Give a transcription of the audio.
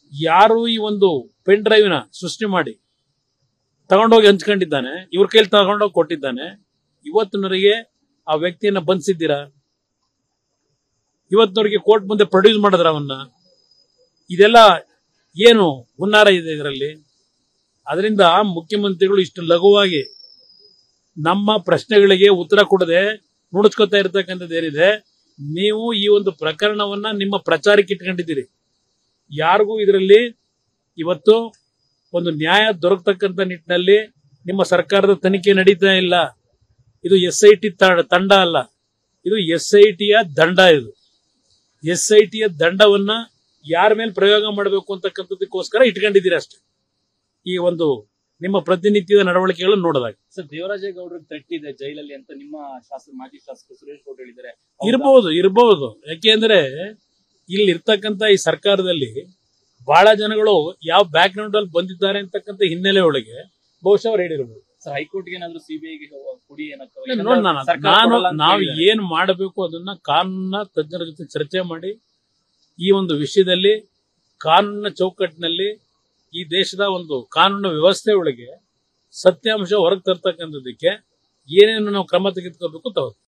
ಯಾರು ಈ ಒಂದು ಪೆನ್ ಡ್ರೈವ್ನ ಸೃಷ್ಟಿ ಮಾಡಿ ತಗೊಂಡೋಗಿ ಹಂಚ್ಕೊಂಡಿದ್ದಾನೆ ಇವ್ರ ಕೈಲಿ ತಗೊಂಡೋಗಿ ಕೊಟ್ಟಿದ್ದಾನೆ ಇವತ್ತಿನವರೆಗೆ ಆ ವ್ಯಕ್ತಿಯನ್ನ ಬಂಧಿಸಿದ್ದೀರಾ ಇವತ್ತಿನವರೆಗೆ ಕೋರ್ಟ್ ಮುಂದೆ ಪ್ರೊಡ್ಯೂಸ್ ಮಾಡಿದ್ರ ಅವನ್ನ ಇದೆಲ್ಲ ಏನು ಹುನ್ನಾರ ಇದೆ ಇದರಲ್ಲಿ ಅದರಿಂದ ಮುಖ್ಯಮಂತ್ರಿಗಳು ಇಷ್ಟು ಲಘುವಾಗಿ ನಮ್ಮ ಪ್ರಶ್ನೆಗಳಿಗೆ ಉತ್ತರ ಕೊಡದೆ ನುಡಿಸ್ಕೊತಾ ಇರ್ತಕ್ಕಂಥದ್ದು ಏನಿದೆ ನೀವು ಈ ಒಂದು ಪ್ರಕರಣವನ್ನ ನಿಮ್ಮ ಪ್ರಚಾರಕ್ಕೆ ಇಟ್ಕೊಂಡಿದ್ದೀರಿ ಯಾರಿಗೂ ಇದರಲ್ಲಿ ಇವತ್ತು ಒಂದು ನ್ಯಾಯ ದೊರಕತಕ್ಕಂಥ ನಿಟ್ಟಿನಲ್ಲಿ ನಿಮ್ಮ ಸರ್ಕಾರದ ತನಿಖೆ ನಡೀತಾ ಇಲ್ಲ ಇದು ಎಸ್ ಐ ಟಿ ತಂಡ ಅಲ್ಲ ಇದು ಎಸ್ ಐ ಟಿಯ ದಂಡ ಇದು ಎಸ್ ಐ ಟಿಯ ದಂಡವನ್ನ ಯಾರ ಮೇಲೆ ಪ್ರಯೋಗ ಮಾಡಬೇಕು ಅಂತಕ್ಕಂಥದಕ್ಕೋಸ್ಕರ ಇಟ್ಕೊಂಡಿದ್ದೀರಿ ಅಷ್ಟೇ ಈ ಒಂದು ನಿಮ್ಮ ಪ್ರತಿನಿತ್ಯದ ನಡವಳಿಕೆಗಳನ್ನು ನೋಡಿದಾಗ ಸರ್ ದೇವರಾಜೇಗೌಡರಿಗೆ ತಟ್ಟಿದೆ ಜೈಲಲ್ಲಿ ಅಂತ ನಿಮ್ಮ ಶಾಸಕ ಮಾಜಿ ಶಾಸಕ ಸುರೇಶ್ ಗೌಡ ಹೇಳಿದ್ದಾರೆ ಹೌದಾ? ಇರಬಹುದು ಇರಬಹುದು ಯಾಕೆಂದ್ರೆ ಇಲ್ಲಿ ಇರ್ತಕ್ಕಂಥ ಈ ಸರ್ಕಾರದಲ್ಲಿ ಬಹಳ ಜನಗಳು ಯಾವ ಬ್ಯಾಕ್ ಗ್ರೌಂಡ್ ಅಲ್ಲಿ ಬಂದಿದ್ದಾರೆ ಅಂತಕ್ಕಂಥ ಹಿನ್ನೆಲೆ ಒಳಗೆ ಬಹುಶಃ ಅವ್ರು ಹೇಳಿರ್ಬೋದು ಸರ್ ಹೈಕೋರ್ಟ್ಗೆ ಏನಾದ್ರು ಸಿಬಿಐಗೆ ಕೊಡಿ ಏನಕ್ಕೆ ಇಲ್ಲ, ನೋಡ್ ನಾನು ಸರ್ಕಾರ ನಾನು ಕೊಡಲ್ಲ ಅಂತ ನಾವು ಹೇಳಿದ್ದಾರೆ. ಏನ್ ಮಾಡಬೇಕು ಅದನ್ನ ಕಾನೂನ ತಜ್ಞರ ಜೊತೆ ಚರ್ಚೆ ಮಾಡಿ ಈ ಒಂದು ವಿಷಯದಲ್ಲಿ ಕಾನೂನಿನ ಚೌಕಟ್ಟಿನಲ್ಲಿ ಈ ದೇಶದ ಒಂದು ಕಾನೂನು ವ್ಯವಸ್ಥೆ ಒಳಗೆ ಸತ್ಯಾಂಶ ಹೊರಗೆ ತರ್ತಕ್ಕಂಥದ್ದಕ್ಕೆ ಏನೇನು ನಾವು ಕ್ರಮ ತೆಗೆದುಕೋಬೇಕು ತಗೋ